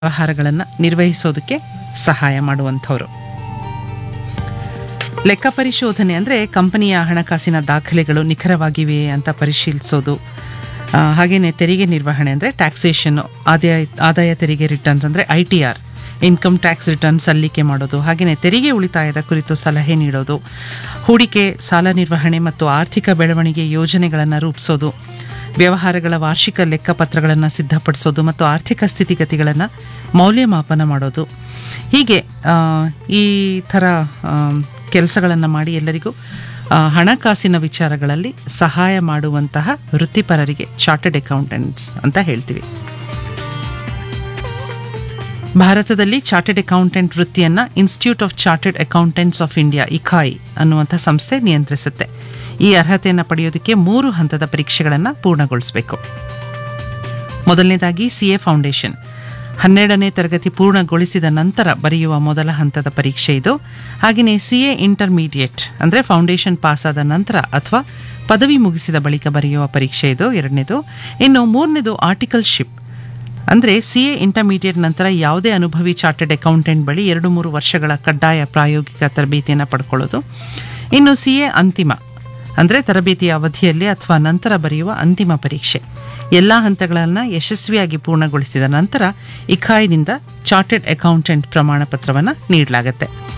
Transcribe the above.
ವ್ಯವಹಾರಗಳನ್ನು ನಿರ್ವಹಿಸೋದಕ್ಕೆ ಸಹಾಯ ಮಾಡುವಂಥವ್ರು ಲೆಕ್ಕ ಪರಿಶೋಧನೆ ಅಂದರೆ ಕಂಪನಿಯ ಹಣಕಾಸಿನ ದಾಖಲೆಗಳು ನಿಖರವಾಗಿವೆಯೇ ಅಂತ ಪರಿಶೀಲಿಸೋದು ಆ, ಹಾಗೇನೆ ತೆರಿಗೆ ನಿರ್ವಹಣೆ ಅಂದರೆ ಟ್ಯಾಕ್ಸೇಷನ್ ಆದಾಯ ಆದಾಯ ತೆರಿಗೆ ರಿಟರ್ನ್ಸ್ ಅಂದರೆ I T R income tax return ಸಲ್ಲಿಕೆ ಮಾಡೋದು ಹಾಗೆಯೇ ತೆರಿಗೆ ಉಳಿತಾಯದ ಕುರಿತು ಸಲಹೆ ನೀಡೋದು ಹೂಡಿಕೆ ಸಾಲ ನಿರ್ವಹಣೆ ಮತ್ತು ಆರ್ಥಿಕ ಬೆಳವಣಿಗೆ ಯೋಜನೆಗಳನ್ನು ರೂಪಿಸೋದು ವ್ಯವಹಾರಗಳ ವಾರ್ಷಿಕ ಲೆಕ್ಕಪತ್ರಗಳನ್ನು ಸಿದ್ಧಪಡಿಸೋದು ಮತ್ತು ಆರ್ಥಿಕ ಸ್ಥಿತಿಗತಿಗಳನ್ನು ಮೌಲ್ಯಮಾಪನ ಮಾಡೋದು ಹೀಗೆ ಆ, ಈ ಥರ ಕೆಲಸಗಳನ್ನು ಮಾಡಿ ಎಲ್ಲರಿಗೂ ಆ, ಹಣಕಾಸಿನ ವಿಚಾರಗಳಲ್ಲಿ ಸಹಾಯ ಮಾಡುವಂತಹ ವೃತ್ತಿಪರರಿಗೆ ಚಾರ್ಟರ್ಡ್ ಅಕೌಂಟೆಂಟ್ಸ್ ಅಂತ ಹೇಳ್ತೀವಿ ಭಾರತದಲ್ಲಿ ಚಾರ್ಟರ್ಡ್ ಅಕೌಂಟೆಂಟ್ ವೃತ್ತಿಯನ್ನ institute of chartered accountants of India ICAI ಅನ್ನುವಂಥ ಸಂಸ್ಥೆ ನಿಯಂತ್ರಿಸುತ್ತೆ ಈ ಅರ್ಹತೆಯನ್ನು ಪಡೆಯೋದಕ್ಕೆ ಮೂರು ಹಂತದ ಪರೀಕ್ಷೆಗಳನ್ನು ಪೂರ್ಣಗೊಳಿಸಬೇಕು ಮೊದಲನೇದಾಗಿ ಸಿ ಎ ಫೌಂಡೇಶನ್ ಹನ್ನೆರಡನೇ ತರಗತಿ ಪೂರ್ಣಗೊಳಿಸಿದ ನಂತರ ಬರೆಯುವ ಮೊದಲ ಹಂತದ ಪರೀಕ್ಷೆ ಇದು ಹಾಗೆಯೇ ಸಿ ಎ ಇಂಟರ್ಮೀಡಿಯೇಟ್ ಅಂದರೆ ಫೌಂಡೇಶನ್ ಪಾಸ್ ಆದ ನಂತರ ಅಥವಾ ಪದವಿ ಮುಗಿಸಿದ ಬಳಿಕ ಬರೆಯುವ ಪರೀಕ್ಷೆ ಇದು ಎರಡನೇದು ಇನ್ನು ಮೂರನೇದು ಆರ್ಟಿಕಲ್ಶಿಪ್ ಅಂದರೆ ಸಿ ಎ ಇಂಟರ್ಮೀಡಿಯೇಟ್ ನಂತರ ಯಾವುದೇ ಅನುಭವಿ ಚಾರ್ಟರ್ಡ್ ಅಕೌಂಟೆಂಟ್ ಬಳಿ ಎರಡು ಮೂರು ವರ್ಷಗಳ ಕಡ್ಡಾಯ ಪ್ರಾಯೋಗಿಕ ತರಬೇತಿಯನ್ನು ಪಡ್ಕೊಳ್ಳೋದು ಇನ್ನು ಸಿ ಎ ಅಂತಿಮ ಅಂದರೆ ತರಬೇತಿಯ ಅವಧಿಯಲ್ಲಿ ಅಥವಾ ನಂತರ ಬರೆಯುವ ಅಂತಿಮ ಪರೀಕ್ಷೆ ಎಲ್ಲ ಹಂತಗಳನ್ನು ಯಶಸ್ವಿಯಾಗಿ ಪೂರ್ಣಗೊಳಿಸಿದ ನಂತರ ಇಖಾಯ್ನಿಂದ ಚಾರ್ಟರ್ಡ್ ಅಕೌಂಟೆಂಟ್ ಪ್ರಮಾಣ ಪತ್ರವನ್ನು ನೀಡಲಾಗುತ್ತೆ